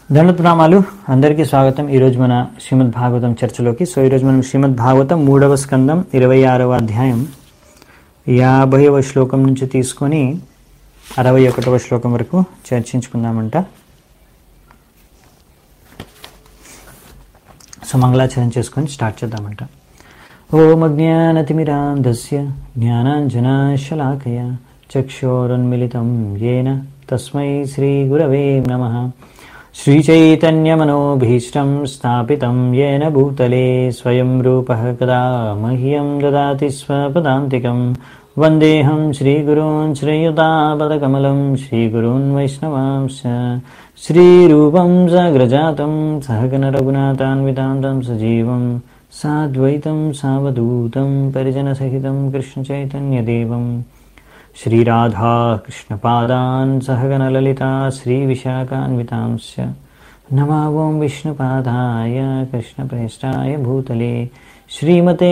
దండప్రామాలు అందరికీ స్వాగతం ఈరోజు మన శ్రీమద్ భాగవతం చర్చలోకి సో ఈరోజు మనం శ్రీమద్ భాగవతం మూడవ స్కందం ఇరవై ఆరవ అధ్యాయం యాభైవ శ్లోకం నుంచి తీసుకొని అరవై ఒకటవ శ్లోకం వరకు చర్చించుకుందామంట సో మంగళాచరణ చేసుకొని స్టార్ట్ చేద్దామంట ఓం అజ్ఞానతిమిరాంధస్య జ్ఞానాంజనాశలాకయ చక్షోరున్మిళితం येन తస్మై శ్రీగురవే నమః श्रीचैतन्यमनोभीष्टं स्थापितं येन भूतले स्वयं रूपः कदा मह्यं ददाति स्वपदान्तिकं वन्देऽहं श्रीगुरून् श्रीयुतापदकमलं श्रीगुरून् वैष्णवांश्च श्रीरूपं सग्रजातं सहगनरघुनाथान्वितान्तं सजीवं साद्वैतं सावधूतं परिजनसहितं कृष्णचैतन्यदेवम् श्रीराधा कृष्णपादान् सहगणललिता श्रीविशाखान्वितांश्च नमावों विष्णुपादाय कृष्णप्रेष्ठाय भूतले श्रीमते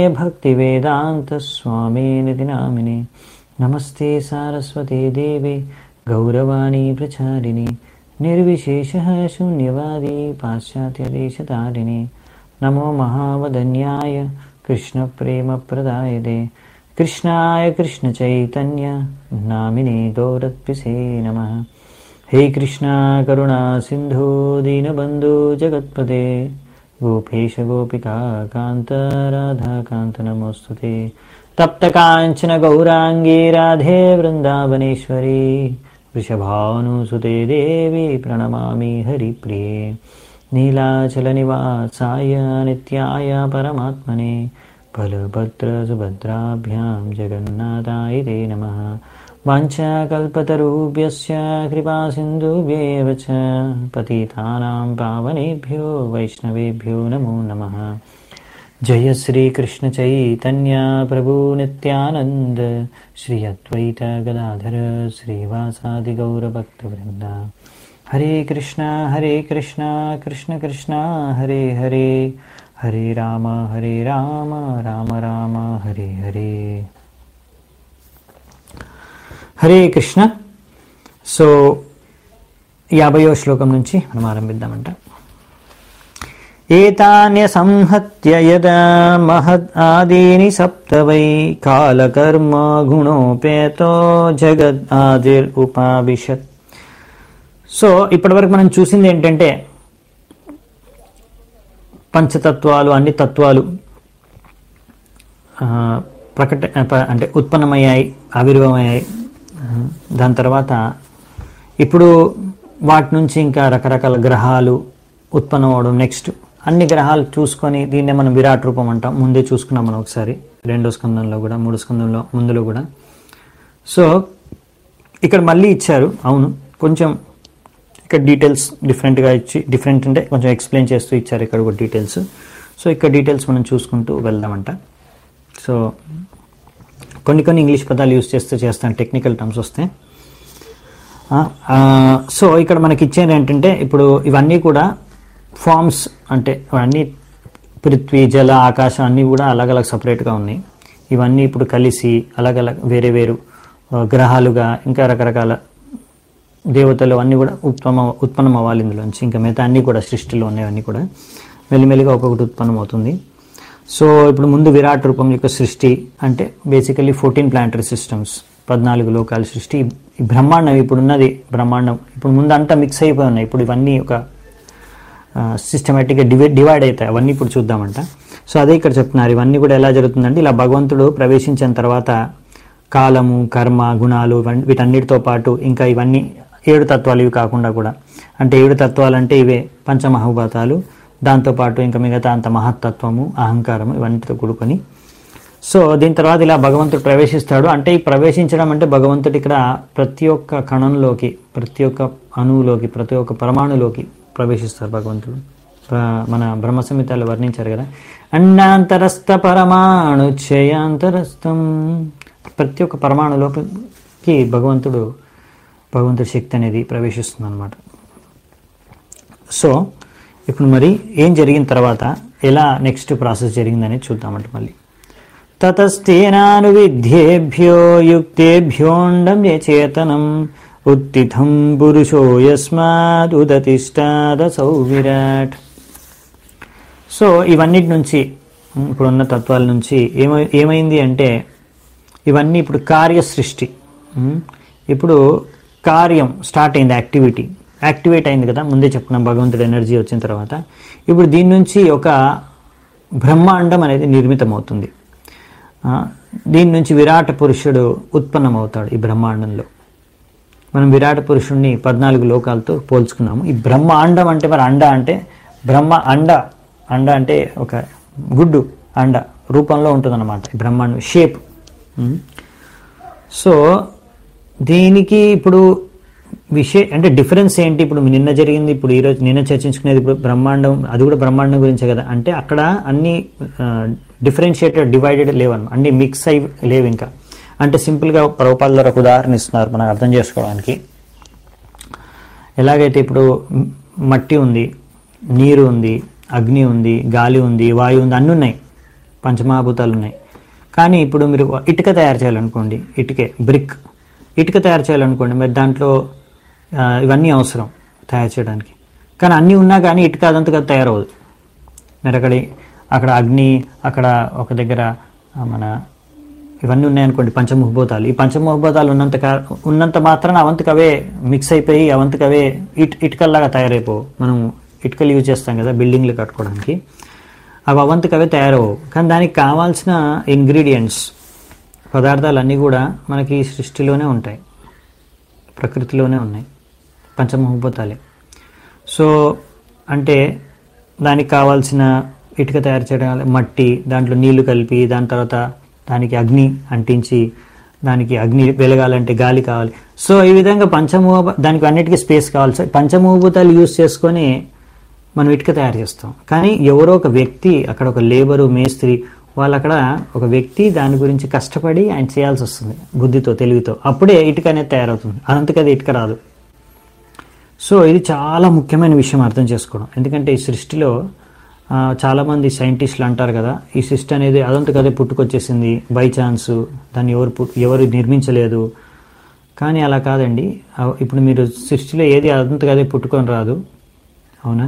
भक्तिवेदान्तस्वामिनिति नामिने नमस्ते सारस्वते देवे गौरवाणी प्रचारिणे निर्विशेषः शून्यवादी पाश्चात्यदेशतारिणे नमो महावदन्याय कृष्णप्रेमप्रदायते कृष्णाय कृष्णचैतन्य नामिने गौरत्पिसे नमः हे कृष्णा करुणा सिन्धो दीनबन्धु जगत्पते गोपेश गोपिका कान्त राधाकान्त नमोऽस्तु ते तप्तकाञ्चन गौराङ्गी राधे वृन्दावनेश्वरी वृषभानुसुते देवी प्रणमामि हरिप्रिये नीलाचलनिवासाय नित्याय परमात्मने बलभद्रसुभद्राभ्यां जगन्नाथाय ते नमः वाञ्छाकल्पतरुभ्यश्च कृपासिन्धुभ्येव च पतितानां पावनेभ्यो वैष्णवेभ्यो नमो नमः जय श्रीकृष्णचैतन्य प्रभु नित्यानन्द श्री अद्वैत गदाधर श्रीवासादिगौरभक्तवृन्द हरे कृष्णा हरे कृष्णा कृष्ण कृष्णा हरे हरे హరే రామ హరే రామ రామ రామ హరే హరే హరే కృష్ణ సో యాభయో శ్లోకం నుంచి మనం ఆరంభిద్దామంట ఏతాన్య సంహత్య యదా మహద్ ఆదీని సప్త వై కాలకర్మ గుణోపేతో జగద్ ఆదిర్ ఉపావిశత్ సో ఇప్పటివరకు మనం చూసింది ఏంటంటే పంచతత్వాలు అన్ని తత్వాలు ప్రకట అంటే ఉత్పన్నమయ్యాయి ఆవిర్భవమయ్యాయి దాని తర్వాత ఇప్పుడు వాటి నుంచి ఇంకా రకరకాల గ్రహాలు ఉత్పన్నం అవడం నెక్స్ట్ అన్ని గ్రహాలు చూసుకొని దీన్నే మనం విరాట్ రూపం అంటాం ముందే చూసుకున్నాం మనం ఒకసారి రెండో స్కందంలో కూడా మూడో స్కందంలో ముందులో కూడా సో ఇక్కడ మళ్ళీ ఇచ్చారు అవును కొంచెం ఇక్కడ డీటెయిల్స్ డిఫరెంట్గా ఇచ్చి డిఫరెంట్ అంటే కొంచెం ఎక్స్ప్లెయిన్ చేస్తూ ఇచ్చారు ఇక్కడ కూడా డీటెయిల్స్ సో ఇక్కడ డీటెయిల్స్ మనం చూసుకుంటూ వెళ్దామంట సో కొన్ని కొన్ని ఇంగ్లీష్ పదాలు యూస్ చేస్తూ చేస్తాను టెక్నికల్ టర్మ్స్ వస్తే సో ఇక్కడ మనకి ఇచ్చేది ఏంటంటే ఇప్పుడు ఇవన్నీ కూడా ఫార్మ్స్ అంటే అన్నీ పృథ్వీ జల ఆకాశం అన్నీ కూడా అలగలగ సపరేట్గా ఉన్నాయి ఇవన్నీ ఇప్పుడు కలిసి అలగలగ వేరే వేరు గ్రహాలుగా ఇంకా రకరకాల దేవతలు అన్నీ కూడా ఉత్పన్న ఉత్పన్నం అవ్వాలి ఇందులోంచి ఇంకా మిగతా అన్నీ కూడా సృష్టిలో ఉన్నవన్నీ కూడా మెల్లిమెల్లిగా ఒక్కొక్కటి ఉత్పన్నం అవుతుంది సో ఇప్పుడు ముందు విరాట్ రూపం యొక్క సృష్టి అంటే బేసికలీ ఫోర్టీన్ ప్లాంటరీ సిస్టమ్స్ పద్నాలుగు లోకాల సృష్టి ఈ బ్రహ్మాండం ఇప్పుడు ఉన్నది బ్రహ్మాండం ఇప్పుడు ముందు అంతా మిక్స్ అయిపోయి ఉన్నాయి ఇప్పుడు ఇవన్నీ ఒక సిస్టమేటిక్గా డివైడ్ డివైడ్ అవుతాయి అవన్నీ ఇప్పుడు చూద్దామంట సో అదే ఇక్కడ చెప్తున్నారు ఇవన్నీ కూడా ఎలా జరుగుతుందంటే ఇలా భగవంతుడు ప్రవేశించిన తర్వాత కాలము కర్మ గుణాలు వీటన్నిటితో పాటు ఇంకా ఇవన్నీ ఏడు తత్వాలు ఇవి కాకుండా కూడా అంటే ఏడు తత్వాలు అంటే ఇవే పంచమహోభాతాలు దాంతోపాటు ఇంకా మిగతా అంత మహత్తత్వము అహంకారము ఇవన్నీతో కూడుకొని సో దీని తర్వాత ఇలా భగవంతుడు ప్రవేశిస్తాడు అంటే ఈ ప్రవేశించడం అంటే భగవంతుడు ఇక్కడ ప్రతి ఒక్క కణంలోకి ప్రతి ఒక్క అణువులోకి ప్రతి ఒక్క పరమాణులోకి ప్రవేశిస్తారు భగవంతుడు మన బ్రహ్మ సంహితాలు వర్ణించారు కదా అన్నాంతరస్థ పరమాణు క్షయాంతరస్థం ప్రతి ఒక్క పరమాణులోకి భగవంతుడు భగవంతుడి శక్తి అనేది ప్రవేశిస్తుంది అనమాట సో ఇప్పుడు మరి ఏం జరిగిన తర్వాత ఎలా నెక్స్ట్ ప్రాసెస్ జరిగిందని చూద్దామంట మళ్ళీ తతస్తేనాను విద్యేభ్యో యుక్తేభ్యోండం చేతనం ఉత్తిథం పురుషో యస్మాత్ ఉదతిష్టాదసౌ విరాట్ సో ఇవన్నిటి నుంచి ఉమ్, ఇప్పుడున్న తత్వాల నుంచి ఏమై ఏమైంది అంటే ఇవన్నీ ఇప్పుడు కార్య సృష్టి ఉమ్, ఇప్పుడు కార్యం స్టార్ట్ అయింది యాక్టివిటీ యాక్టివేట్ అయింది కదా ముందే చెప్పుకున్నాం భగవంతుడు ఎనర్జీ వచ్చిన తర్వాత ఇప్పుడు దీని నుంచి ఒక బ్రహ్మాండం అనేది నిర్మితమవుతుంది ఆ, దీని నుంచి విరాట పురుషుడు ఉత్పన్నమవుతాడు ఈ బ్రహ్మాండంలో మనం విరాట పురుషుణ్ణి పద్నాలుగు లోకాలతో పోల్చుకున్నాము ఈ బ్రహ్మాండం అంటే మరి అండ అంటే బ్రహ్మ అండ అండ అంటే ఒక గుడ్డు అండ రూపంలో ఉంటుందన్నమాట ఈ బ్రహ్మాండం షేప్ సో దీనికి ఇప్పుడు విషయ అంటే డిఫరెన్స్ ఏంటి ఇప్పుడు నిన్న జరిగింది ఇప్పుడు ఈరోజు నిన్న చర్చించుకునేది ఇప్పుడు బ్రహ్మాండం అది కూడా బ్రహ్మాండం గురించే కదా అంటే అక్కడ అన్ని డిఫరెన్షియేటెడ్ డివైడెడ్ లేవన్న అన్ని మిక్స్ అయి లేవు ఇంకా అంటే సింపుల్గా ప్రభుపాల ద్వారా ఒక ఉదాహరణ ఇస్తున్నారు మనం అర్థం చేసుకోవడానికి ఎలాగైతే ఇప్పుడు మ్- మట్టి ఉంది నీరు ఉంది అగ్ని ఉంది గాలి ఉంది వాయువు ఉంది అన్నీ ఉన్నాయి పంచమహాభూతాలు ఉన్నాయి కానీ ఇప్పుడు మీరు ఇటుక తయారు చేయాలనుకోండి ఇటుకే బ్రిక్ ఇటుక తయారు చేయాలనుకోండి మరి దాంట్లో ఆ, ఇవన్నీ అవసరం తయారు చేయడానికి కానీ అన్నీ ఉన్నా కానీ ఇటుక అదంతగా తయారవదు మరి అక్కడ అక్కడ అగ్ని అక్కడ ఒక దగ్గర ఆ, మన ఇవన్నీ ఉన్నాయనుకోండి పంచముఖభూతాలు ఈ పంచముఖభూతాలు ఉన్నంత కా- ఉన్నంత మాత్రాన అవంతకు అవే మిక్స్ అయిపోయి అవంతకు అవే ఇట్ ఇటుకల్లాగా తయారైపోవు మనం ఇటుకలు యూజ్ చేస్తాం కదా బిల్డింగ్లు కట్టుకోవడానికి అవి అవంతకు అవే తయారవు కానీ దానికి కావాల్సిన ఇంగ్రీడియంట్స్ పదార్థాలన్నీ కూడా మనకి ఈ సృష్టిలోనే ఉంటాయి ప్రకృతిలోనే ఉన్నాయి పంచమహభూతాలే సో అంటే దానికి కావాల్సిన ఇటుక తయారు చేయడం మట్టి దాంట్లో నీళ్లు కలిపి దాని తర్వాత దానికి అగ్ని అంటించి దానికి అగ్ని వెలగాలంటే గాలి కావాలి సో ఈ విధంగా పంచమూహ దానికి అన్నిటికీ స్పేస్ కావాలి సో పంచమూహభూతాలు యూజ్ చేసుకొని మనం ఇటుక తయారు చేస్తాం కానీ ఎవరో ఒక వ్యక్తి అక్కడ ఒక లేబరు మేస్త్రి వాళ్ళు అక్కడ ఒక వ్యక్తి దాని గురించి కష్టపడి ఆయన చేయాల్సి వస్తుంది బుద్ధితో తెలివితో అప్పుడే ఇటుక అనేది తయారవుతుంది అదంతకది ఇటుక రాదు సో ఇది చాలా ముఖ్యమైన విషయం అర్థం చేసుకోవడం ఎందుకంటే ఈ సృష్టిలో ఆ, చాలామంది సైంటిస్టులు అంటారు కదా ఈ సృష్టి అనేది అదంతకదే పుట్టుకొచ్చేసింది బై ఛాన్స్ దాన్ని ఎవరు పుట్- ఎవరు నిర్మించలేదు కానీ అలా కాదండి ఆ, ఇప్పుడు మీరు సృష్టిలో ఏది అదంతకదే పుట్టుకొని రాదు అవునా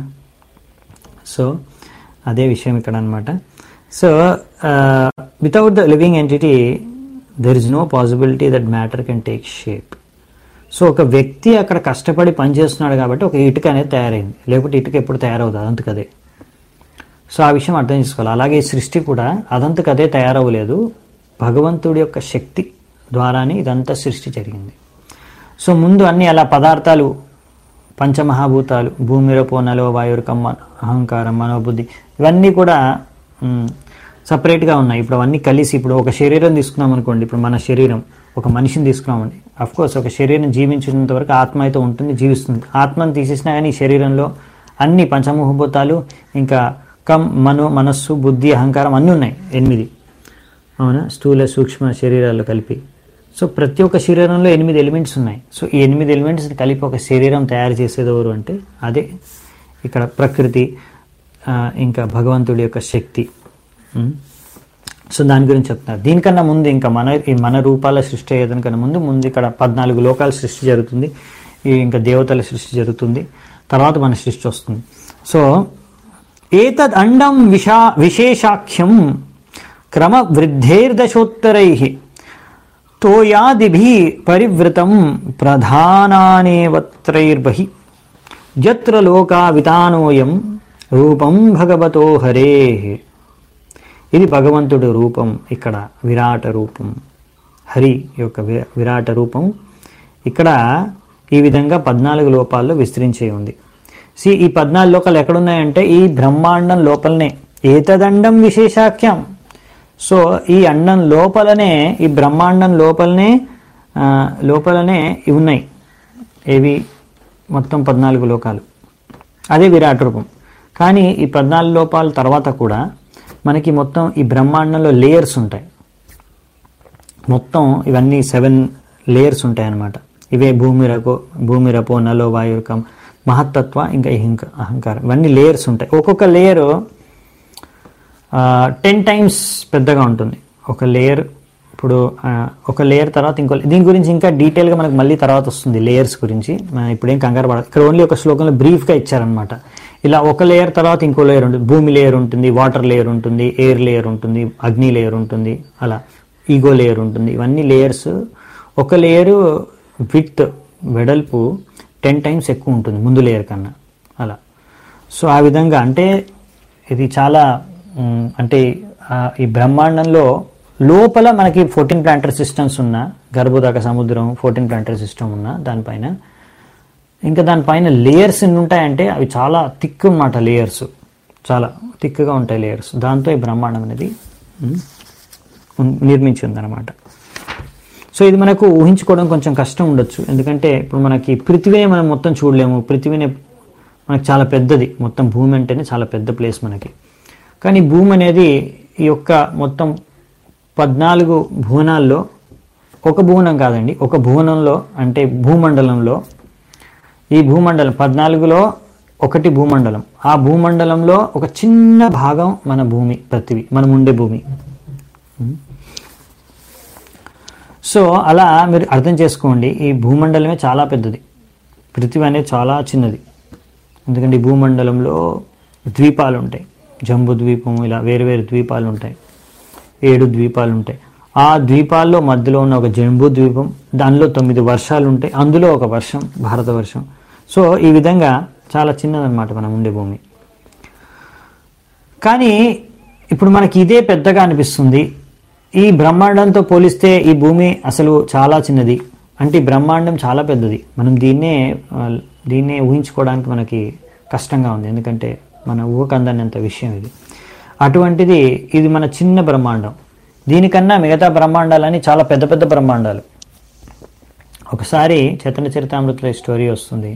సో అదే విషయం ఇక్కడ అనమాట so without the living entity there is no possibility that matter can take shape so ఒక వ్యక్తి అక్కడ కష్టపడి పనిచేస్తున్నాడు కాబట్టి ఒక ఇటుక అనేది తయారైంది లేకపోతే ఇటుక ఎప్పుడు తయారవుతుంది అదంతకదే సో ఆ విషయం అర్థం చేసుకోవాలి అలాగే ఈ సృష్టి కూడా అదంతకదే తయారవ్వలేదు భగవంతుడి యొక్క శక్తి ద్వారానే ఇదంతా సృష్టి జరిగింది సో ముందు అన్ని అలా పదార్థాలు పంచమహాభూతాలు భూమిరపో నలో వాయురకమ్మ అహంకారం మనోబుద్ధి ఇవన్నీ కూడా మ్, సపరేట్గా ఉన్నాయి ఇప్పుడు అవన్నీ కలిసి ఇప్పుడు ఒక శరీరం తీసుకున్నాం అనుకోండి ఇప్పుడు మన శరీరం ఒక మనిషిని తీసుకున్నామండి కోర్స్ ఒక శరీరం జీవించినంత వరకు ఆత్మ అయితే ఉంటుంది జీవిస్తుంది ఆత్మను తీసేసినా కానీ ఈ శరీరంలో అన్ని పంచమహభూతాలు ఇంకా కం మనో మనస్సు బుద్ధి అహంకారం అన్నీ ఉన్నాయి ఎనిమిది అవునా స్థూల సూక్ష్మ శరీరాలు కలిపి సో ప్రతి ఒక్క శరీరంలో ఎనిమిది ఎలిమెంట్స్ ఉన్నాయి సో ఈ ఎనిమిది ఎలిమెంట్స్ కలిపి ఒక శరీరం తయారు చేసేది ఎవరు అంటే అదే ఇక్కడ ప్రకృతి ఆ, ఇంకా భగవంతుడి యొక్క శక్తి ఉం? సో దాని గురించి చెప్తున్నారు దీనికన్నా ముందు ఇంకా మన ఈ మన రూపాల సృష్టి అయ్యేదానికన్నా ముందు ముందు ఇక్కడ పద్నాలుగు లోకాల సృష్టి జరుగుతుంది ఈ ఇంకా దేవతల సృష్టి జరుగుతుంది తర్వాత మన సృష్టి వస్తుంది సో ఏతద్ అండం విశా విశేషాఖ్యం క్రమ వృద్ధేర్దశోత్తరై తోయాదిభి పరివృతం ప్రధానానేవత్రైర్బహి యత్ర లోకా వితానోయం రూపం భగవతో హరే ఇది భగవంతుడి రూపం ఇక్కడ విరాట రూపం హరి యొక్క వి- విరాట రూపం ఇక్కడ ఈ విధంగా పద్నాలుగు లోపాల్లో విస్తరించే ఉంది సి ఈ పద్నాలుగు లోకాలు ఎక్కడున్నాయంటే ఈ బ్రహ్మాండం లోపలనే ఏతదండం విశేషాఖ్యం సో ఈ అండం లోపలనే ఈ బ్రహ్మాండం లోపలనే ఆ, లోపలనే ఇవి ఉన్నాయి ఏవి మొత్తం పద్నాలుగు లోకాలు అదే విరాట్ రూపం కానీ ఈ పద్నాలుగు లోపాల తర్వాత కూడా మనకి మొత్తం ఈ బ్రహ్మాండంలో లేయర్స్ ఉంటాయి మొత్తం ఇవన్నీ సెవెన్ లేయర్స్ ఉంటాయి అన్నమాట ఇవే భూమి రకో భూమి రపో నలో వాయుకం మహత్తత్వ ఇంకా అహింక అహంకారం ఇవన్నీ లేయర్స్ ఉంటాయి ఒక్కొక్క లేయరు టెన్ టైమ్స్ పెద్దగా ఉంటుంది ఒక లేయర్ ఇప్పుడు ఆ, ఒక లేయర్ తర్వాత ఇంకో దీని గురించి ఇంకా డీటెయిల్గా మనకు మళ్ళీ తర్వాత వస్తుంది లేయర్స్ గురించి మనం ఇప్పుడేం కంగారు పడదు ఇక్కడ ఓన్లీ ఒక శ్లోకంలో బ్రీఫ్గా ఇచ్చారనమాట ఇలా ఒక లేయర్ తర్వాత ఇంకో లేయర్ ఉంటుంది భూమి లేయర్ ఉంటుంది వాటర్ లేయర్ ఉంటుంది ఎయిర్ లేయర్ ఉంటుంది అగ్ని లేయర్ ఉంటుంది అలా ఈగో లేయర్ ఉంటుంది ఇవన్నీ లేయర్స్ ఒక లేయరు విత్ వెడల్పు టెన్ టైమ్స్ ఎక్కువ ఉంటుంది ముందు లేయర్ కన్నా అలా సో ఆ విధంగా అంటే ఇది చాలా మ్, అంటే ఆ, ఈ బ్రహ్మాండంలో లోపల మనకి ఫోర్టీన్ ప్లాంటర్ సిస్టమ్స్ ఉన్న గర్భోదక సముద్రం ఫోర్టీన్ ప్లాంటర్ సిస్టమ్ ఉన్న దానిపైన ఇంకా దానిపైన లేయర్స్ ఎన్ని ఉంటాయంటే అవి చాలా థిక్ అన్నమాట లేయర్స్ చాలా థిక్గా ఉంటాయి లేయర్స్ దాంతో ఈ బ్రహ్మాండం అనేది మ్, ఉన్- నిర్మించి ఉందన్నమాట సో ఇది మనకు ఊహించుకోవడం కొంచెం కష్టం ఉండొచ్చు ఎందుకంటే ఇప్పుడు మనకి పృథివీనే మనం మొత్తం చూడలేము పృథివీనే మనకు చాలా పెద్దది మొత్తం భూమి అంటేనే చాలా పెద్ద ప్లేస్ మనకి కానీ భూమి అనేది ఈ యొక్క మొత్తం పద్నాలుగు భువనాల్లో ఒక భువనం కాదండి ఒక భువనంలో అంటే భూమండలంలో ఈ భూమండలం పద్నాలుగులో ఒకటి భూమండలం ఆ భూమండలంలో ఒక చిన్న భాగం మన భూమి పృథివీ మనం ఉండే భూమి సో అలా మీరు అర్థం చేసుకోండి ఈ భూమండలమే చాలా పెద్దది పృథివీ అనేది చాలా చిన్నది ఎందుకంటే ఈ భూమండలంలో ద్వీపాలు ఉంటాయి జంబు ద్వీపం ఇలా వేరు వేరు ద్వీపాలు ఉంటాయి ఏడు ద్వీపాలు ఉంటాయి ఆ ద్వీపాల్లో మధ్యలో ఉన్న ఒక జంబు ద్వీపం దానిలో తొమ్మిది వర్షాలు ఉంటాయి అందులో ఒక వర్షం భారత వర్షం సో ఈ విధంగా చాలా చిన్నదన్నమాట మనం ఉండే భూమి కానీ ఇప్పుడు మనకి ఇదే పెద్దగా అనిపిస్తుంది ఈ బ్రహ్మాండంతో పోలిస్తే ఈ భూమి అసలు చాలా చిన్నది అంటే ఈ బ్రహ్మాండం చాలా పెద్దది మనం దీన్నే ఆ, దీన్నే ఊహించుకోవడానికి మనకి కష్టంగా ఉంది ఎందుకంటే మన ఊహకు అందనంత విషయం ఇది అటువంటిది ఇది మన చిన్న బ్రహ్మాండం దీనికన్నా మిగతా బ్రహ్మాండాలని చాలా పెద్ద పెద్ద బ్రహ్మాండాలు ఒకసారి చైతన్య చరితామృతిలో ఈ స్టోరీ వస్తుంది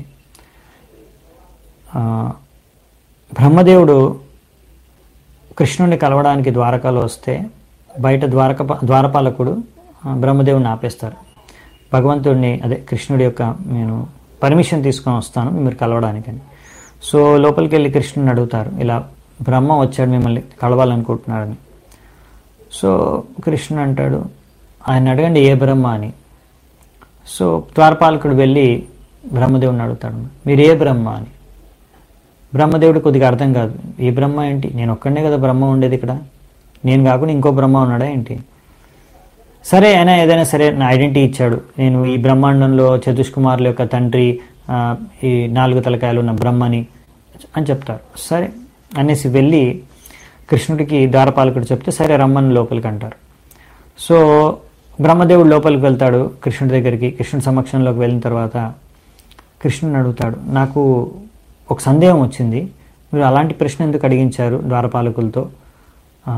ఆ, బ్రహ్మదేవుడు కృష్ణుడిని కలవడానికి ద్వారకాలో వస్తే బయట ద్వారక ద్వారపాలకుడు ఆ, బ్రహ్మదేవుడిని ఆపేస్తారు భగవంతుడిని అదే కృష్ణుడి యొక్క నేను పర్మిషన్ తీసుకొని వస్తాను మీరు కలవడానికని సో లోపలికి వెళ్ళి కృష్ణుని అడుగుతారు ఇలా బ్రహ్మ వచ్చాడు మిమ్మల్ని కలవాలనుకుంటున్నాడని సో కృష్ణుడు అంటాడు ఆయన అడగండి ఏ బ్రహ్మ అని సో ద్వారపాలకుడు వెళ్ళి బ్రహ్మదేవుని అడుగుతాడు మీరు ఏ బ్రహ్మ అని బ్రహ్మదేవుడు కొద్దిగా అర్థం కాదు ఏ బ్రహ్మ ఏంటి నేను ఒక్కడనే కదా బ్రహ్మ ఉండేది ఇక్కడ నేను కాకుండా ఇంకో బ్రహ్మ ఉన్నాడా ఏంటి సరే అయినా ఏదైనా సరే నా ఐడెంటిటీ ఇచ్చాడు నేను ఈ బ్రహ్మాండంలో చతుష్కుమారుల యొక్క తండ్రి ఆ, ఈ నాలుగు తలకాయలు ఉన్న బ్రహ్మని అని చెప్తారు సరే అనేసి వెళ్ళి కృష్ణుడికి ద్వారపాలకుడు చెప్తే సరే రమ్మని లోపలికి అంటారు సో బ్రహ్మదేవుడు లోపలికి వెళ్తాడు కృష్ణుడి దగ్గరికి కృష్ణుడి సమక్షంలోకి వెళ్ళిన తర్వాత కృష్ణుని అడుగుతాడు నాకు ఒక సందేహం వచ్చింది మీరు అలాంటి ప్రశ్న ఎందుకు అడిగించారు ద్వారపాలకులతో ఆ,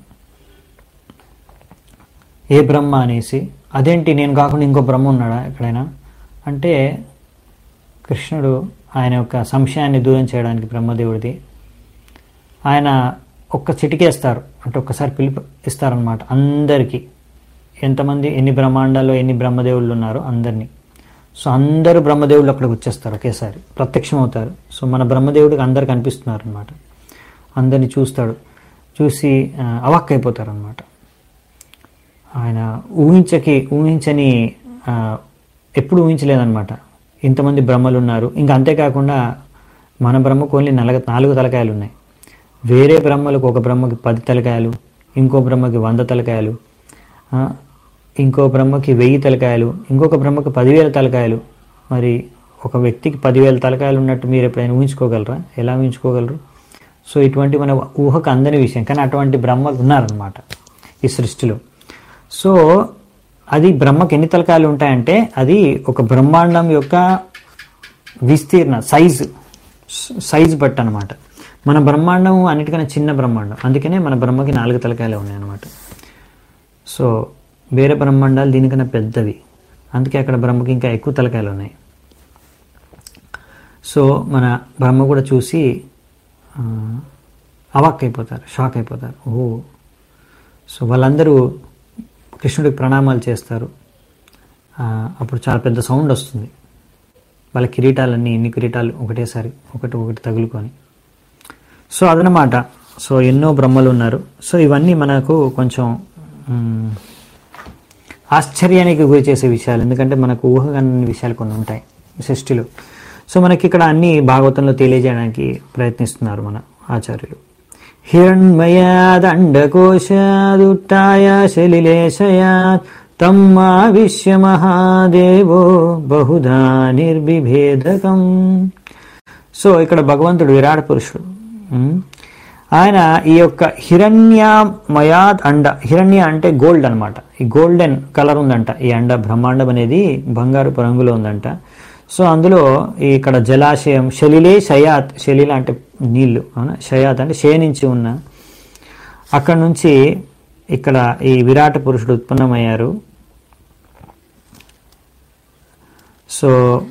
ఏ బ్రహ్మ అనేసి అదేంటి నేను కాకుండా ఇంకో బ్రహ్మ ఉన్నాడా ఎక్కడైనా అంటే కృష్ణుడు ఆయన యొక్క సంశయాన్ని దూరం చేయడానికి బ్రహ్మదేవుడిది ఆయన ఒక్క చిటికేస్తారు అంటే ఒక్కసారి పిలుపు ఇస్తారనమాట అందరికీ ఎంతమంది ఎన్ని బ్రహ్మాండాల్లో ఎన్ని బ్రహ్మదేవుళ్ళు ఉన్నారో అందరినీ సో అందరూ బ్రహ్మదేవుళ్ళు అక్కడికి వచ్చేస్తారు ఒకేసారి ప్రత్యక్షం అవుతారు సో మన బ్రహ్మదేవుడికి అందరు కనిపిస్తున్నారు అనమాట అందరిని చూస్తాడు చూసి ఆ, అవాక్కైపోతారు అనమాట ఆయన ఊహించకి ఊహించని ఆ, ఎప్పుడు ఊహించలేదన్నమాట ఇంతమంది బ్రహ్మలు ఉన్నారు ఇంకా అంతేకాకుండా మన బ్రహ్మకు ఓన్లీ నలగ నాలుగు తలకాయలు ఉన్నాయి వేరే బ్రహ్మలకు ఒక బ్రహ్మకి పది తలకాయలు ఇంకో బ్రహ్మకి వంద తలకాయలు ఆ, ఇంకో బ్రహ్మకి వెయ్యి తలకాయలు ఇంకొక బ్రహ్మకి పదివేల తలకాయలు మరి ఒక వ్యక్తికి పదివేల తలకాయలు ఉన్నట్టు మీరు ఎప్పుడైనా ఊహించుకోగలరా ఎలా ఊహించుకోగలరు సో ఇటువంటి మన ఊహకు అందని విషయం కానీ అటువంటి బ్రహ్మలు ఉన్నారనమాట ఈ సృష్టిలో సో అది బ్రహ్మకి ఎన్ని తలకాయలు ఉంటాయంటే అది ఒక బ్రహ్మాండం యొక్క విస్తీర్ణ సైజు సైజ్ బట్టి అనమాట మన బ్రహ్మాండం అన్నిటికన్నా చిన్న బ్రహ్మాండం అందుకనే మన బ్రహ్మకి నాలుగు తలకాయలు ఉన్నాయి అనమాట సో వేరే బ్రహ్మాండాలు దీనికన్నా పెద్దవి అందుకే అక్కడ బ్రహ్మకి ఇంకా ఎక్కువ తలకాయలు ఉన్నాయి సో మన బ్రహ్మ కూడా చూసి ఆ, అవాక్ అయిపోతారు షాక్ అయిపోతారు ఓ సో వాళ్ళందరూ కృష్ణుడికి ప్రణామాలు చేస్తారు ఆ, అప్పుడు చాలా పెద్ద సౌండ్ వస్తుంది వాళ్ళ కిరీటాలన్నీ ఎన్ని కిరీటాలు ఒకటేసారి ఒకటి ఒకటి తగులుకొని సో అదనమాట సో ఎన్నో బ్రహ్మలు ఉన్నారు సో ఇవన్నీ మనకు కొంచెం మ్, ఆశ్చర్యానికి గురి చేసే విషయాలు ఎందుకంటే మనకు ఊహగాని విషయాలు కొన్ని ఉంటాయి సృష్టిలో సో మనకి ఇక్కడ అన్ని భాగవతంలో తెలియజేయడానికి ప్రయత్నిస్తున్నారు మన ఆచార్యులు హిరణ్మయాదండకోశాదుట్టాయ శలిలేశయాత్ తమ్మావిశ్య మహాదేవో బహుధా నిర్విభేదకం సో ఇక్కడ భగవంతుడు విరాట్ పురుషుడు ఉమ్. ఆయన ఈ యొక్క హిరణ్యమయాత్ అండ హిరణ్య అంటే గోల్డ్ అన్నమాట ఈ గోల్డెన్ కలర్ ఉందంట ఈ అండ బ్రహ్మాండం అనేది బంగారు రంగులో ఉందంట సో అందులో ఈ ఇక్కడ జలాశయం శలిలే శయాత్ శలిల అంటే నీళ్లు అవునా శయాత్ అంటే శయనించి ఉన్న అక్కడ నుంచి ఇక్కడ ఈ విరాట పురుషుడు ఉత్పన్నమయ్యారు సో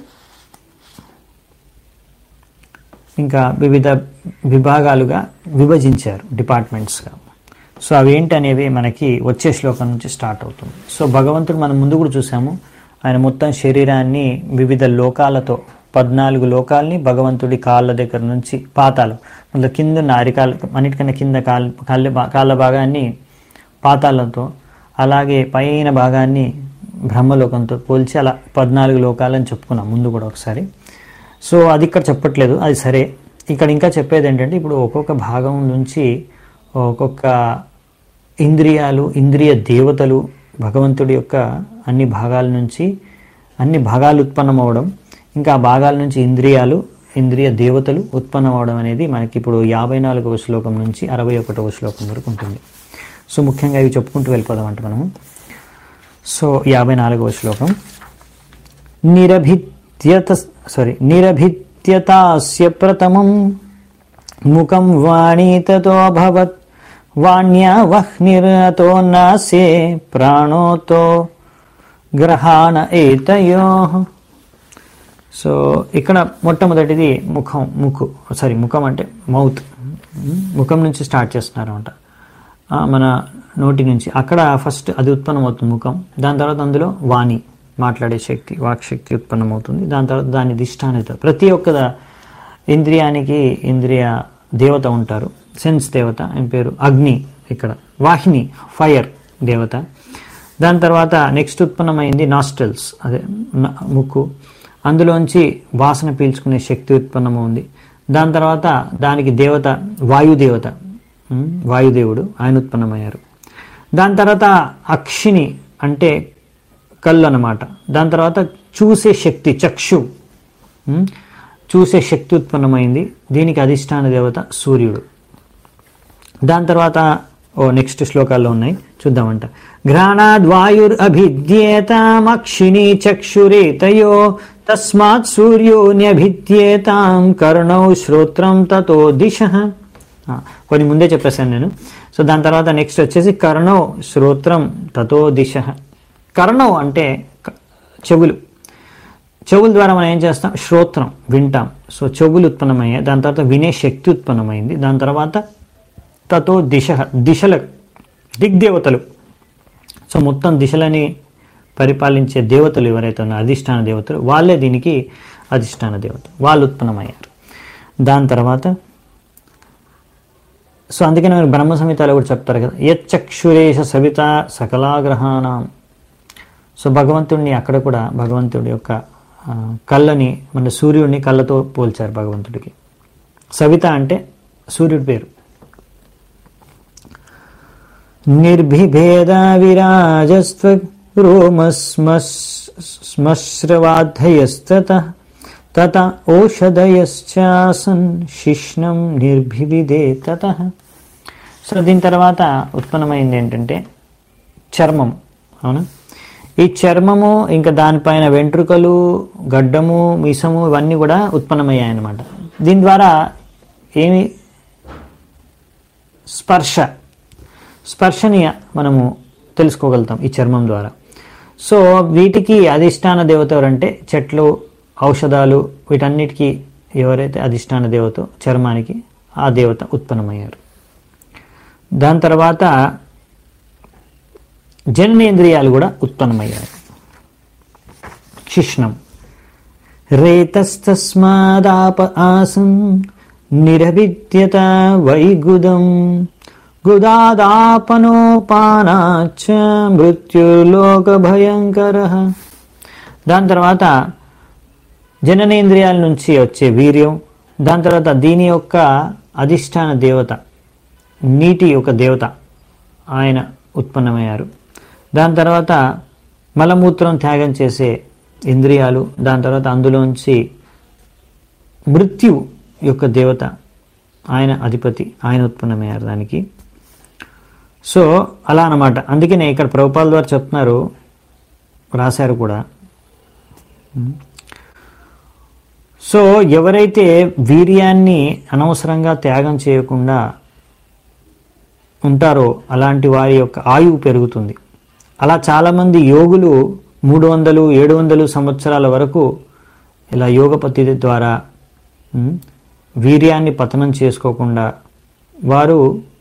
ఇంకా వివిధ విభాగాలుగా విభజించారు డిపార్ట్మెంట్స్గా సో అవి ఏంటనేవి మనకి వచ్చే శ్లోకం నుంచి స్టార్ట్ అవుతుంది సో భగవంతుడు మనం ముందు కూడా చూసాము ఆయన మొత్తం శరీరాన్ని వివిధ లోకాలతో పద్నాలుగు లోకాల్ని భగవంతుడి కాళ్ళ దగ్గర నుంచి పాతాలు మళ్ళీ కింద ఉన్న అరికాల అన్నిటికన్నా కింద కాళ్ళ కాళ్ళ భా- కాళ్ళ భాగాన్ని పాతాలతో అలాగే పైన భాగాన్ని బ్రహ్మలోకంతో పోల్చి అలా పద్నాలుగు లోకాలని చెప్పుకున్నాం ముందు కూడా ఒకసారి సో అది ఇక్కడ చెప్పట్లేదు అది సరే ఇక్కడ ఇంకా చెప్పేది ఏంటంటే ఇప్పుడు ఒక్కొక్క భాగం నుంచి ఒక్కొక్క ఇంద్రియాలు ఇంద్రియ దేవతలు భగవంతుడి యొక్క అన్ని భాగాల నుంచి అన్ని భాగాలు ఉత్పన్నం అవడం ఇంకా ఆ భాగాల నుంచి ఇంద్రియాలు ఇంద్రియ దేవతలు ఉత్పన్నం అవడం అనేది మనకి ఇప్పుడు యాభై నాలుగవ శ్లోకం నుంచి అరవై ఒకటవ శ్లోకం వరకు ఉంటుంది సో ముఖ్యంగా ఇవి చెప్పుకుంటూ వెళ్ళిపోదాం అంటే మనము సో యాభై నాలుగవ శ్లోకం నిరభిత్యత సారీ నిరభిత్యతాస్య ప్రథమం ముఖం వాణీ తతోభవత్ వాణ్యా వహ్నిరతో నాసే ప్రాణోతో గ్రహాణ ఏతయో సో ఇక్కడ మొట్టమొదటిది ముఖం ముక్కు సారీ ముఖం అంటే మౌత్ ముఖం నుంచి స్టార్ట్ చేస్తున్నారు అనమాట మన నోటి నుంచి అక్కడ ఫస్ట్ అది ఉత్పన్నమవుతుంది ముఖం దాని తర్వాత అందులో వాణి మాట్లాడే శక్తి వాక్ శక్తి ఉత్పన్నమవుతుంది దాని తర్వాత దాని దిష్టానిత ప్రతి ఒక్క ఇంద్రియానికి ఇంద్రియ దేవత ఉంటారు సెన్స్ దేవత ఆయన పేరు అగ్ని ఇక్కడ వాహిని ఫైర్ దేవత దాని తర్వాత నెక్స్ట్ ఉత్పన్నమైంది నాస్టల్స్ అదే న- ముక్కు అందులోంచి వాసన పీల్చుకునే శక్తి ఉత్పన్నమైంది దాని తర్వాత దానికి దేవత వాయుదేవత ఉమ్, వాయుదేవుడు ఆయన ఉత్పన్నమయ్యారు దాని తర్వాత అక్షిని అంటే కళ్ళు అన్నమాట దాని తర్వాత చూసే శక్తి చక్షు ఉమ్, చూసే శక్తి ఉత్పన్నమైంది దీనికి అధిష్టాన దేవత సూర్యుడు దాని తర్వాత ఓ నెక్స్ట్ శ్లోకాల్లో ఉన్నాయి చూద్దామంట ఘ్రాణాద్వాయుర్ అభిద్యేతామక్షిణి చక్షురేతయో తస్మాత్ సూర్యో న్యభిద్యేతాం కర్ణౌ శ్రోత్రం తతో దిశ కొన్ని ముందే చెప్పేశాను నేను సో దాని తర్వాత నెక్స్ట్ వచ్చేసి కర్ణౌ శ్రోత్రం తతో దిశ కర్ణం అంటే క- చెవులు చెవుల ద్వారా మనం ఏం చేస్తాం శ్రోత్రం వింటాం సో చెవులు ఉత్పన్నమయ్యాయి దాని తర్వాత వినే శక్తి ఉత్పన్నమైంది దాని తర్వాత తతో దిశ దిశల దిగ్దేవతలు సో మొత్తం దిశలని పరిపాలించే దేవతలు ఎవరైతే ఉన్నారో అధిష్టాన దేవతలు వాళ్ళే దీనికి అధిష్టాన దేవత వాళ్ళు ఉత్పన్నమయ్యారు దాని తర్వాత సో అందుకని మీరు బ్రహ్మ సంహితలో కూడా చెప్తారు కదా యచ్చక్షురేష సవిత సకలాగ్రహాణం సో భగవంతుడిని అక్కడ కూడా భగవంతుడి యొక్క ఆ, కళ్ళని మన సూర్యుడిని కళ్ళతో పోల్చారు భగవంతుడికి సవిత అంటే సూర్యుడి పేరు నిర్భిభేద విరాజస్వ రోమస్మశ్రవాధయస్తత తత ఓషధయశ్చాసన్ శిష్ణం నిర్భివిదే తత సో దీని తర్వాత ఉత్పన్నమైంది ఏంటంటే చర్మం అవునా ఈ చర్మము ఇంకా దానిపైన వెంట్రుకలు గడ్డము మీసము ఇవన్నీ కూడా ఉత్పన్నమయ్యాయి అన్నమాట దీని ద్వారా ఏమి స్పర్శ స్పర్శని మనము తెలుసుకోగలుగుతాం ఈ చర్మం ద్వారా సో వీటికి అధిష్టాన దేవత ఎవరంటే చెట్లు ఔషధాలు వీటన్నిటికీ ఎవరైతే అధిష్టాన దేవత చర్మానికి ఆ దేవత ఉత్పన్నమయ్యారు దాని తర్వాత జననేంద్రియాలు కూడా ఉత్పన్నమయ్యాయి శిష్ణం రేతస్తస్మాదాప ఆసం నిరభిద్యత వైగుదం గుదాదాపనోపానాచ మృత్యులోక భయంకర దాని తర్వాత జననేంద్రియాల నుంచి వచ్చే వీర్యం దాని తర్వాత దీని యొక్క అధిష్టాన దేవత నీటి యొక్క దేవత ఆయన ఉత్పన్నమయ్యారు దాని తర్వాత మలమూత్రం త్యాగం చేసే ఇంద్రియాలు దాని తర్వాత అందులోంచి మృత్యు యొక్క దేవత ఆయన అధిపతి ఆయన ఉత్పన్నమయ్యారు దానికి సో అలా అన్నమాట అందుకనే ఇక్కడ ప్రభుపాల ద్వారా చెప్తున్నారు రాశారు కూడా సో ఎవరైతే వీర్యాన్ని అనవసరంగా త్యాగం చేయకుండా ఉంటారో అలాంటి వారి యొక్క ఆయువు పెరుగుతుంది అలా చాలామంది యోగులు మూడు వందలు ఏడు వందలు సంవత్సరాల వరకు ఇలా యోగ పద్ధతి ద్వారా ఉమ్, వీర్యాన్ని పతనం చేసుకోకుండా వారు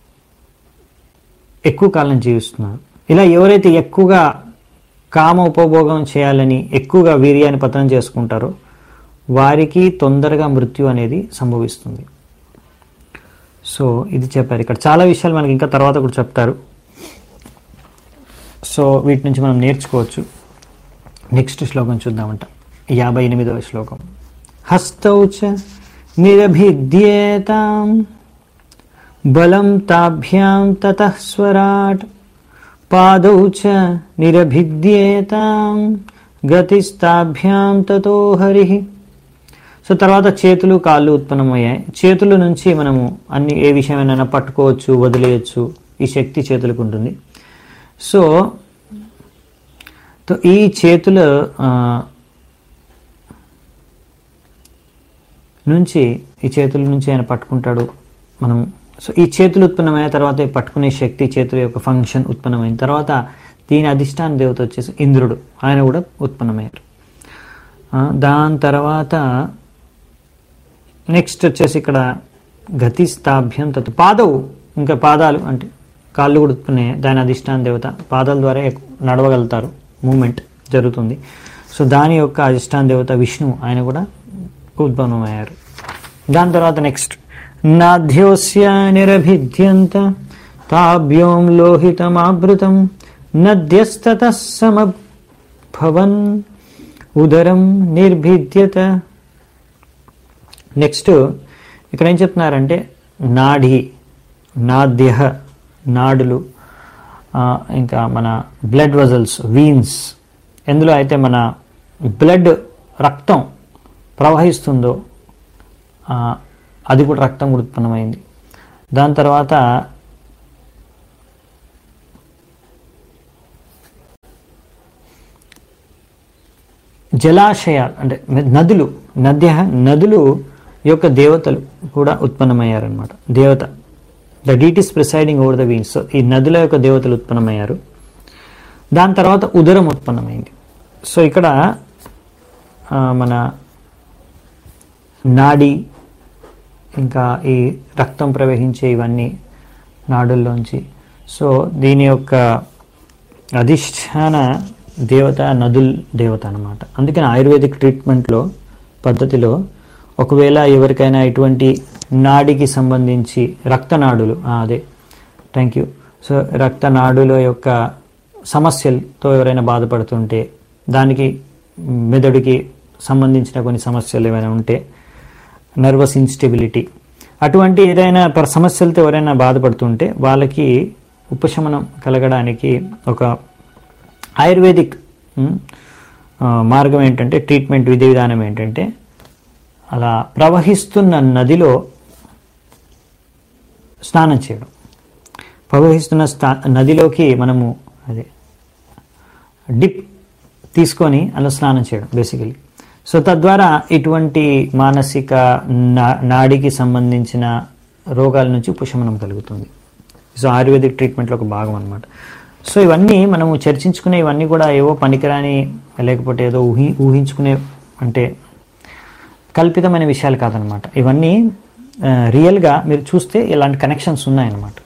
ఎక్కువ కాలం జీవిస్తున్నారు ఇలా ఎవరైతే ఎక్కువగా కామ ఉపభోగం చేయాలని ఎక్కువగా వీర్యాన్ని పతనం చేసుకుంటారో వారికి తొందరగా మృత్యు అనేది సంభవిస్తుంది సో ఇది చెప్పారు ఇక్కడ చాలా విషయాలు మనకి ఇంకా తర్వాత కూడా చెప్తారు సో వీటి నుంచి మనం నేర్చుకోవచ్చు నెక్స్ట్ శ్లోకం చూద్దామంట యాభై ఎనిమిదవ శ్లోకం హస్తౌ చ నిరభిద్యేతాం బలం తాభ్యాం తతః స్వరాట్ పాదౌ చ నిరభిద్యేతాం గతిస్తాభ్యాం తతో హరి సో తర్వాత చేతులు కాళ్ళు ఉత్పన్నమయ్యాయి చేతుల నుంచి మనము అన్ని ఏ విషయమైనా పట్టుకోవచ్చు వదిలేయచ్చు ఈ శక్తి చేతులకు ఉంటుంది సో తో ఈ చేతుల ఆ, నుంచి ఈ చేతుల నుంచి ఆయన పట్టుకుంటాడు మనం సో ఈ చేతులు ఉత్పన్నమైన తర్వాత ఈ పట్టుకునే శక్తి చేతుల యొక్క ఫంక్షన్ ఉత్పన్నమైన తర్వాత దీని అధిష్టాన దేవత వచ్చేసి ఇంద్రుడు ఆయన కూడా ఉత్పన్నమయ్యారు ఆ, దాని తర్వాత నెక్స్ట్ వచ్చేసి ఇక్కడ గతి స్థాభ్యం తత్ పాదవు ఇంకా పాదాలు అంటే కాళ్ళు కూడా ఉత్పన్నాయి దాని అధిష్టాన దేవత పాదాల ద్వారా ఎక్కు- నడవగలుగుతారు మూమెంట్ జరుగుతుంది సో దాని యొక్క అధిష్టాన దేవత విష్ణు ఆయన కూడా ఉద్భవమయ్యారు దాని తర్వాత నెక్స్ట్ నాధ్యోస్య నిరభిద్యంత తాభ్యోం లోహితమాభృతం నద్యస్తత సమభవన్ ఉదరం నిర్భిద్యత నెక్స్ట్ ఇక్కడ ఏం చెప్తున్నారంటే నాడి నాద్య నాడులు ఆ, ఇంకా మన బ్లడ్ వజల్స్ వీన్స్ ఎందులో అయితే మన బ్లడ్ రక్తం ప్రవహిస్తుందో ఆ, అది కూడా రక్తం కూడా ఉత్పన్నమైంది దాని తర్వాత జలాశయాలు అంటే నదులు నద్య నదులు యొక్క దేవతలు కూడా ఉత్పన్నమయ్యారనమాట దేవత the deities presiding over the veins so ఈ నదుల యొక్క దేవతలు ఉత్పన్నమయ్యారు దాని తర్వాత ఉదరం ఉత్పన్నమైంది సో ఇక్కడ ఆ, మన నాడి ఇంకా ఈ రక్తం ప్రవహించే ఇవన్నీ నాడుల్లోంచి సో దీని యొక్క అధిష్టాన దేవత నదుల్ దేవత అన్నమాట అందుకని ఆయుర్వేదిక్ ట్రీట్మెంట్లో పద్ధతిలో ఒకవేళ ఎవరికైనా ఇటువంటి నాడికి సంబంధించి రక్తనాడులు ఆ, అదే థ్యాంక్ యూ సో రక్తనాడుల యొక్క సమస్యలతో ఎవరైనా బాధపడుతుంటే దానికి మెదడుకి సంబంధించిన కొన్ని సమస్యలు ఏమైనా ఉంటే నర్వస్ ఇన్స్టెబిలిటీ అటువంటి ఏదైనా పర సమస్యలతో ఎవరైనా బాధపడుతుంటే వాళ్ళకి ఉపశమనం కలగడానికి ఒక ఆయుర్వేదిక్ ఉమ్, ఆ, మార్గం ఏంటంటే ట్రీట్మెంట్ విధి విధానం ఏంటంటే అలా ప్రవహిస్తున్న నదిలో స్నానం చేయడం ప్రవహిస్తున్న స్థా నదిలోకి మనము అదే డిప్ తీసుకొని అలా స్నానం చేయడం బేసికలీ సో తద్వారా ఇటువంటి మానసిక నా- నాడికి సంబంధించిన రోగాల నుంచి ఉపశమనం కలుగుతుంది సో ఆయుర్వేదిక్ ట్రీట్మెంట్లో ఒక భాగం అనమాట సో ఇవన్నీ మనము చర్చించుకునే ఇవన్నీ కూడా ఏవో పనికిరాని లేకపోతే ఏదో ఊహి ఊహించుకునే అంటే కల్పితమైన విషయాలు కాదనమాట ఇవన్నీ ఆ, రియల్గా మీరు చూస్తే ఇలాంటి కనెక్షన్స్ ఉన్నాయన్నమాట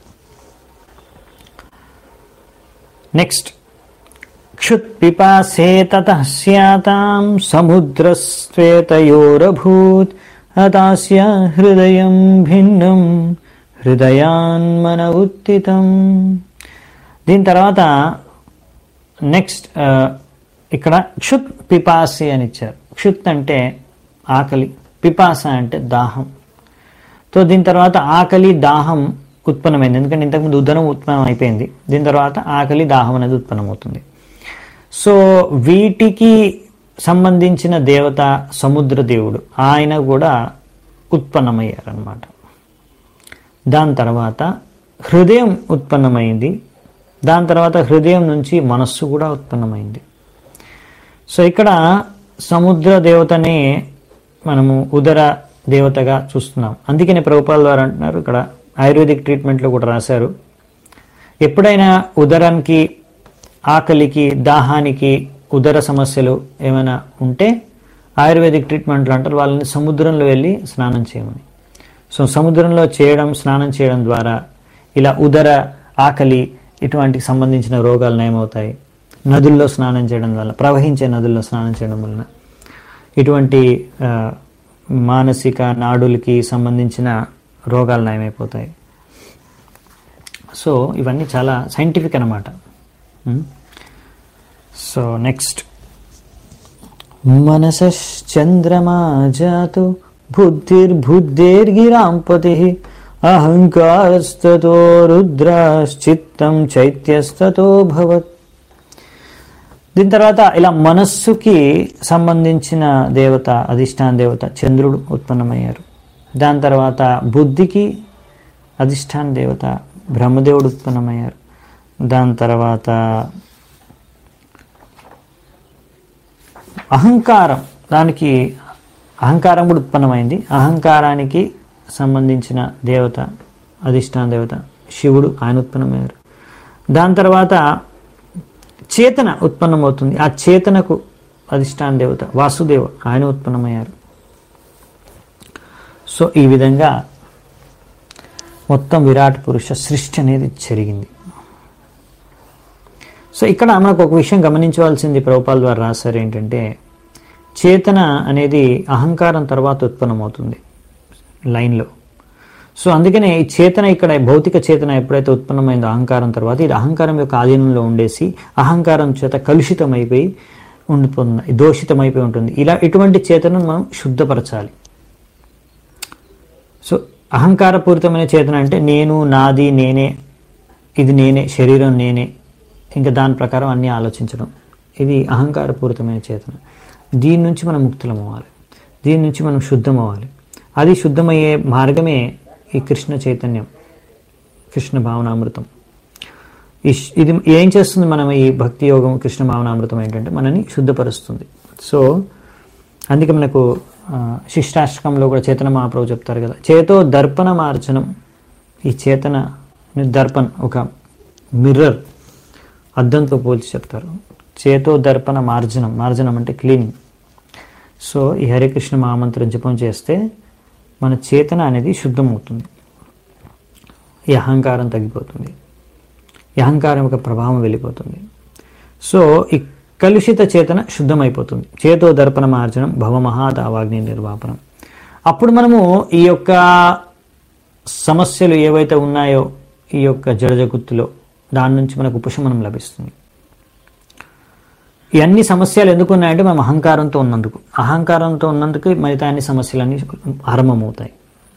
నెక్స్ట్ क्षुत्पिपासे ततः स्यातां समुद्रस्त्वेतयोरभूत् हतास्य हृदयं भिन्नं హృదయాన్మన ఉత్తితం దీని తర్వాత నెక్స్ట్ ఇక్కడ క్షుత్ పిపాసి అని ఇచ్చారు క్షుత్ అంటే ఆకలి పిపాస అంటే దాహం సో దీని తర్వాత ఆకలి దాహం ఉత్పన్నమైంది ఎందుకంటే ఇంతకుముందు ఉదరం ఉత్పన్నం అయిపోయింది దీని తర్వాత ఆకలి దాహం అనేది ఉత్పన్నమవుతుంది సో వీటికి సంబంధించిన దేవత సముద్ర దేవుడు ఆయన కూడా ఉత్పన్నమయ్యారనమాట దాని తర్వాత హృదయం ఉత్పన్నమైంది దాని తర్వాత హృదయం నుంచి మనస్సు కూడా ఉత్పన్నమైంది సో ఇక్కడ సముద్ర దేవతని మనము ఉదర దేవతగా చూస్తున్నాం అందుకనే ప్రభుపాల ద్వారా అంటున్నారు ఇక్కడ ఆయుర్వేదిక్ ట్రీట్మెంట్లో కూడా రాశారు ఎప్పుడైనా ఉదరానికి ఆకలికి దాహానికి ఉదర సమస్యలు ఏమైనా ఉంటే ఆయుర్వేదిక్ ట్రీట్మెంట్లు అంటారు వాళ్ళని సముద్రంలో వెళ్ళి స్నానం చేయమని సో సముద్రంలో చేయడం స్నానం చేయడం ద్వారా ఇలా ఉదర ఆకలి ఇటువంటి సంబంధించిన రోగాలు నయమవుతాయి నదుల్లో స్నానం చేయడం వల్ల ప్రవహించే నదుల్లో స్నానం చేయడం వలన ఇటువంటి ఆ, మానసిక నాడులకి సంబంధించిన రోగాలు నయమైపోతాయి సో ఇవన్నీ చాలా సైంటిఫిక్ అనమాట సో నెక్స్ట్ మనసశ్చంద్రమా జాతు బుద్ధిర్బుద్ధేర్గిరాంపతి అహంకారస్తతో రుద్రాశ్చిత్తం చైత్యస్తతో భవత్ దీని తర్వాత ఇలా మనస్సుకి సంబంధించిన దేవత అధిష్టాన దేవత చంద్రుడు ఉత్పన్నమయ్యారు దాని తర్వాత బుద్ధికి అధిష్టాన దేవత బ్రహ్మదేవుడు ఉత్పన్నమయ్యారు దాని తర్వాత అహంకారం దానికి అహంకారం కూడా ఉత్పన్నమైంది అహంకారానికి సంబంధించిన దేవత అధిష్టాన దేవత శివుడు ఆయన ఉత్పన్నమయ్యారు దాని తర్వాత చేతన ఉత్పన్నమవుతుంది ఆ చేతనకు అధిష్టాన దేవత వాసుదేవ ఆయన ఉత్పన్నమయ్యారు సో ఈ విధంగా మొత్తం విరాట్ పురుష సృష్టి అనేది జరిగింది సో ఇక్కడ మనకు ఒక విషయం గమనించవలసింది ప్రభుపాల్ ద్వారా రాశారు ఏంటంటే చేతన అనేది అహంకారం తర్వాత ఉత్పన్నమవుతుంది లైన్లో సో అందుకనే ఈ చేతన ఇక్కడ భౌతిక చేతన ఎప్పుడైతే ఉత్పన్నమైందో అహంకారం తర్వాత ఇది అహంకారం యొక్క ఆధీనంలో ఉండేసి అహంకారం చేత కలుషితమైపోయి ఉండిపోతుంది దోషితమైపోయి ఉంటుంది ఇలా ఇటువంటి చేతనను మనం శుద్ధపరచాలి సో అహంకారపూరితమైన చేతన అంటే నేను నాది నేనే ఇది నేనే శరీరం నేనే ఇంకా దాని ప్రకారం అన్నీ ఆలోచించడం ఇది అహంకారపూరితమైన చేతన దీని నుంచి మనం ముక్తులం అవ్వాలి దీని నుంచి మనం శుద్ధం అవ్వాలి అది శుద్ధమయ్యే మార్గమే ఈ కృష్ణ చైతన్యం కృష్ణ భావనామృతం ఈ శ్- ఇది ఏం చేస్తుంది మనం ఈ భక్తి యోగం కృష్ణ భావనామృతం ఏంటంటే మనని శుద్ధపరుస్తుంది సో అందుకే మనకు ఆ, శిష్టాష్టకంలో కూడా చేతన మహాప్రభు చెప్తారు కదా చేతో దర్పణ మార్చనం ఈ చేతన దర్పణ్ ఒక మిర్రర్ అద్దంతో పోల్చి చెప్తారు చేతో దర్పణ మార్జనం మార్జనం అంటే క్లీనింగ్ సో ఈ హరికృష్ణ మహామంత్రం జపం చేస్తే మన చేతన అనేది శుద్ధమవుతుంది ఈ అహంకారం తగ్గిపోతుంది ఈ అహంకారం యొక్క ప్రభావం వెళ్ళిపోతుంది సో ఈ కలుషిత చేతన శుద్ధమైపోతుంది చేతో దర్పణ మార్జనం భవమహాదావాగ్ని నిర్వాపనం అప్పుడు మనము ఈ యొక్క సమస్యలు ఏవైతే ఉన్నాయో ఈ యొక్క జడజగుత్తులో దాని నుంచి మనకు ఉపశమనం లభిస్తుంది ఈ అన్ని సమస్యలు ఎందుకు ఉన్నాయంటే మనం అహంకారంతో ఉన్నందుకు అహంకారంతో ఉన్నందుకు మిగతా అన్ని సమస్యలన్నీ ఆరంభమవుతాయి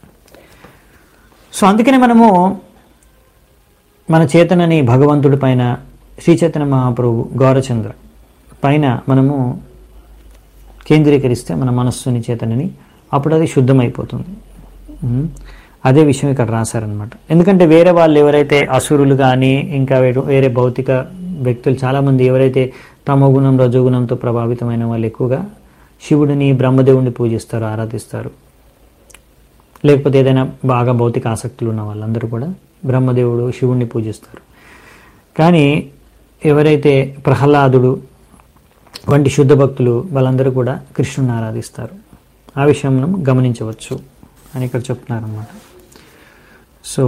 సో అందుకనే మనము మన చేతనని భగవంతుడి పైన శ్రీ చైతన్య మహాప్రభు గౌరచంద్ర పైన మనము కేంద్రీకరిస్తే మన మనస్సుని చేతనని అప్పుడు అది శుద్ధమైపోతుంది ఉమ్. అదే విషయం ఇక్కడ రాశారనమాట ఎందుకంటే వేరే వాళ్ళు ఎవరైతే అసురులు కానీ ఇంకా వేరే- వేరే భౌతిక వ్యక్తులు చాలామంది ఎవరైతే తమోగుణం రజోగుణంతో ప్రభావితమైన వాళ్ళు ఎక్కువగా శివుడిని బ్రహ్మదేవుడిని పూజిస్తారు ఆరాధిస్తారు లేకపోతే ఏదైనా బాగా భౌతిక ఆసక్తులు ఉన్న వాళ్ళందరూ కూడా బ్రహ్మదేవుడు శివుణ్ణి పూజిస్తారు కానీ ఎవరైతే ప్రహ్లాదుడు వంటి శుద్ధ భక్తులు వాళ్ళందరూ కూడా కృష్ణుని ఆరాధిస్తారు ఆ విషయం మనం గమనించవచ్చు అని ఇక్కడ చెప్తున్నారన్నమాట సో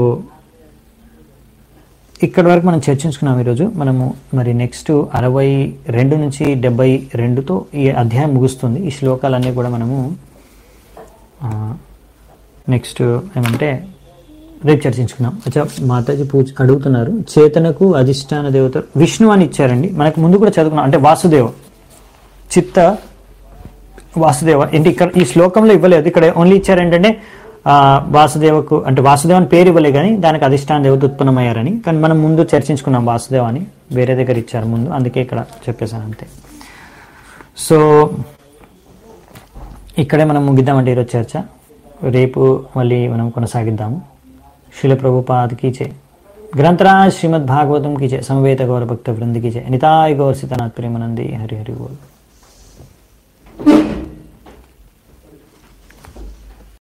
ఇక్కడ వరకు మనం చర్చించుకున్నాం ఈరోజు మనము మరి నెక్స్ట్ అరవై రెండు నుంచి డెబ్బై రెండుతో ఈ అధ్యాయం ముగుస్తుంది ఈ శ్లోకాలన్నీ కూడా మనము నెక్స్ట్ ఏమంటే రేపు చర్చించుకుందాం అచ్చా మాతాజీ పూజ అడుగుతున్నారు చేతనకు అధిష్టాన దేవత విష్ణు అని ఇచ్చారండి మనకు ముందు కూడా చదువుకున్నాం అంటే వాసుదేవ చిత్త వాసుదేవ ఏంటి ఇక్కడ ఈ శ్లోకంలో ఇవ్వలేదు ఇక్కడ ఓన్లీ ఇచ్చారు ఏంటంటే ఆ, వాసుదేవకు అంటే వాసుదేవ అని పేరు ఇవ్వలే కానీ దానికి అధిష్టాన దేవత ఉత్పన్నమయ్యారని కానీ మనం ముందు చర్చించుకున్నాం వాసుదేవ అని వేరే దగ్గర ఇచ్చారు ముందు అందుకే ఇక్కడ చెప్పేశాను అంతే సో ఇక్కడే మనం ముగిద్దామంటే ఈరోజు చర్చ రేపు మళ్ళీ మనం కొనసాగిద్దాము శిల ప్రభుపాద్ కీచే గ్రంథరాజ్ శ్రీమద్ భాగవతం కీచే సమవేత గౌర భక్త వృంది కీచే నితాయ్ గౌర్ సీతానాథ్ ప్రేమనంది హరి హరి బోల్